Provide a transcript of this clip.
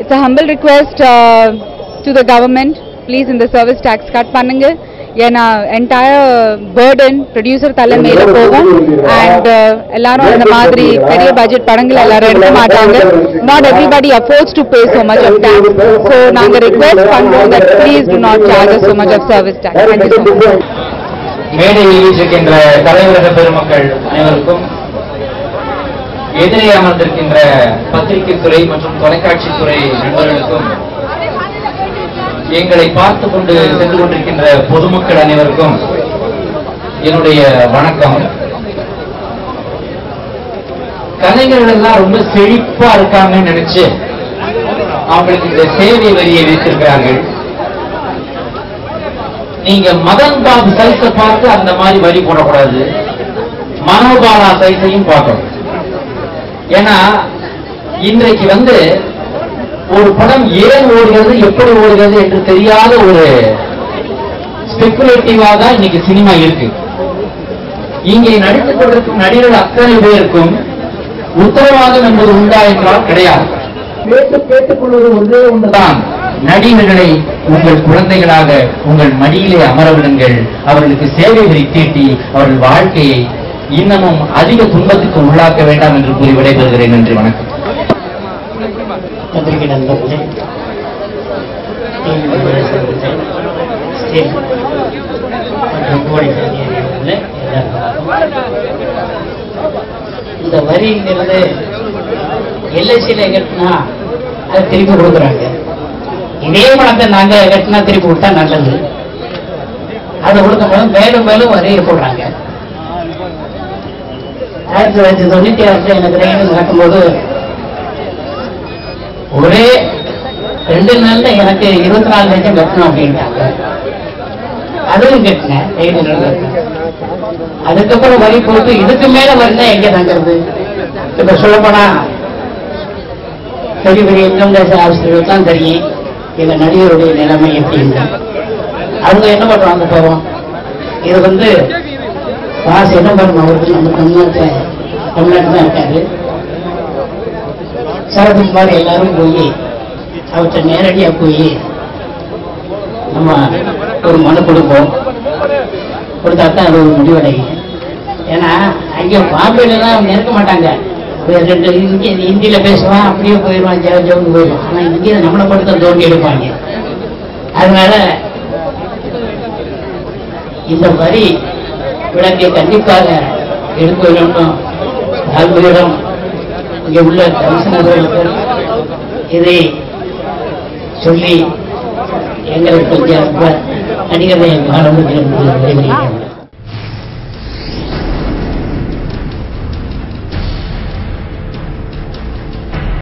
It's a humble request uh, to the government, please இந்த service tax cut பண்ணுங்க ஏன்னா entire burden producer தலை மேல போகும் அண்ட் எல்லாரும் இந்த மாதிரி பெரிய பட்ஜெட் படங்கள் எல்லாரும் எடுக்க மாட்டாங்க not everybody affords to pay so much of tax so நாங்க ரிக்வெஸ்ட் பண்றோம் that please do not charge us so much of service tax thank you so much மேடையில் வீற்றிருக்கின்ற தலைவரக பெருமக்கள் அனைவருக்கும் எதிரே அமர்ந்திருக்கின்ற பத்திரிகை துறை மற்றும் தொலைக்காட்சி துறை நண்பர்களுக்கும் எங்களை பார்த்து கொண்டு சென்று கொண்டிருக்கின்ற பொதுமக்கள் அனைவருக்கும் என்னுடைய வணக்கம் கலைஞர்கள் எல்லாம் ரொம்ப செழிப்பா இருக்காங்கன்னு நினைச்சு அவங்களுக்கு இந்த சேவை வரியை வைத்திருக்கிறார்கள் நீங்க மதன் பாபு சைஸ பார்த்து அந்த மாதிரி வரி போடக்கூடாது மனோபாலா சைஸையும் பார்க்கணும் ஏன்னா இன்றைக்கு வந்து ஒரு படம் ஏன் ஓடுகிறது எப்படி ஓடுகிறது என்று தெரியாத ஒரு ஸ்பெகுலேட்டிவா தான் இன்னைக்கு சினிமா இருக்கு இங்கே நடித்துக் கொண்டிருக்கும் நடிகர்கள் அத்தனை பேருக்கும் உத்தரவாதம் என்பது உண்டா என்றால் கிடையாது கேட்டு கேட்டுக்கொள்வது ஒன்றே ஒன்றுதான் நடிகர்களை உங்கள் குழந்தைகளாக உங்கள் மடியிலே அமர விடுங்கள் அவர்களுக்கு சேவை வரி தீட்டி அவர்கள் வாழ்க்கையை இன்னமும் அதிக துன்பத்துக்கு உள்ளாக்க வேண்டாம் என்று கூறி விடைபெறுகிறேன் நன்றி வணக்கம் பத்திரிகை நண்பர்களே டிவி நண்பர்களே, ஸ்டேட் மற்றும் கோடை செய்தியாளர்களே, எல்லாருக்கும் வணக்கம். இந்த வரிங்கிறது எல்ஐசியில கட்டினா அது திருப்பி கொடுக்குறாங்க இதே பணத்தை நாங்க கட்டினா திருப்பி கொடுத்தா நல்லது அதை கொடுக்கும்போது மேலும் மேலும் வரியை போடுறாங்க ஆயிரத்தி தொள்ளாயிரத்தி தொண்ணூத்தி ஆறுல எனக்கு ரயில் நடக்கும்போது ஒரே ரெண்டு நாள்ல எனக்கு இருபத்தி நாலு லட்சம் கட்டணும் அப்படின்ட்டாங்க அதுவும் கட்டினேன் ரயில் கட்டினேன் அதுக்கப்புறம் வரி போட்டு இதுக்கு மேல வரினா எங்க தங்குறது இப்ப சொல்ல போனா பெரிய பெரிய இன்கம் டேக்ஸ் ஆஃபீஸர்களுக்கு தான் தெரியும் எங்க நடிகருடைய நிலைமை எப்படின்னு அவங்க என்ன பண்றாங்க போவோம் இது வந்து காசு என்ன பண்ணும் அவருக்கு நம்ம தமிழ்நாட்டுல தமிழ்நாட்டில் தான் இருக்காரு சரத்குமார் எல்லாரும் போய் அவர்கிட்ட நேரடியா போய் நம்ம ஒரு மனு கொடுப்போம் கொடுத்தா தான் அது ஒரு முடிவடையும் ஏன்னா அங்கே பாம்பேல தான் அவங்க இருக்க மாட்டாங்க ஒரு ரெண்டு இந்தி ஹிந்தியில பேசுவான் அப்படியே போயிடுவான் ஜெவ ஜெவன்னு போயிடுவான் ஆனா இந்தியில நம்மளை படுத்த தோண்டி எடுப்பாங்க அதனால இந்த வரி விளக்கை கண்டிப்பாக எடுக்க வேண்டும் தாழ்மையிடம் இங்கே உள்ள கமிஷனர்களுக்கு இதை சொல்லி எங்களுக்கு கொஞ்சம் நடிகரை மாணவர்களுக்கு விடைபெறுகிறேன்